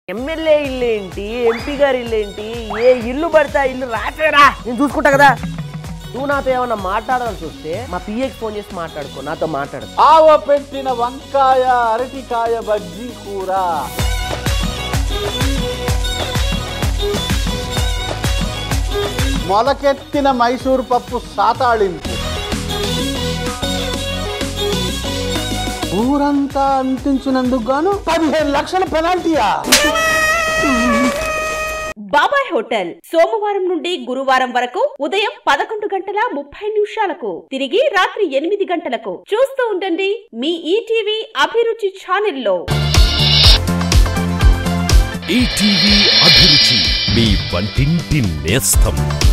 MLA ఇల్లు ఏంటి MP గారి ఇల్లు ఏంటి ఏ ఇల్లు పడితే ఆ ఇల్లు రాసేరా నేను చూసుకుంటా కదా నువ్వు నాతో ఏమన్నా మాట్లాడాల్సి వస్తే మా పిఏకి ఫోన్ చేసి మాట్లాడుకో నాతో మాట్లాడు ఆవ పెట్టిన వంకాయ అరటికాయ బజ్జీ కూర మొలకెత్తిన మైసూరు పప్పు సాతాళింపు ఊరంతా అంటించినందుకు గాను పదిహేను లక్షల పెనాల్టీయా బాబాయ్ హోటల్ సోమవారం నుండి గురువారం వరకు ఉదయం పదకొండు గంటల ముప్పై నిమిషాలకు తిరిగి రాత్రి ఎనిమిది గంటలకు చూస్తూ ఉండండి మీ ఈటీవీ అభిరుచి ఛానల్లో ఈటీవీ అభిరుచి మీ వంటింటి నేస్తం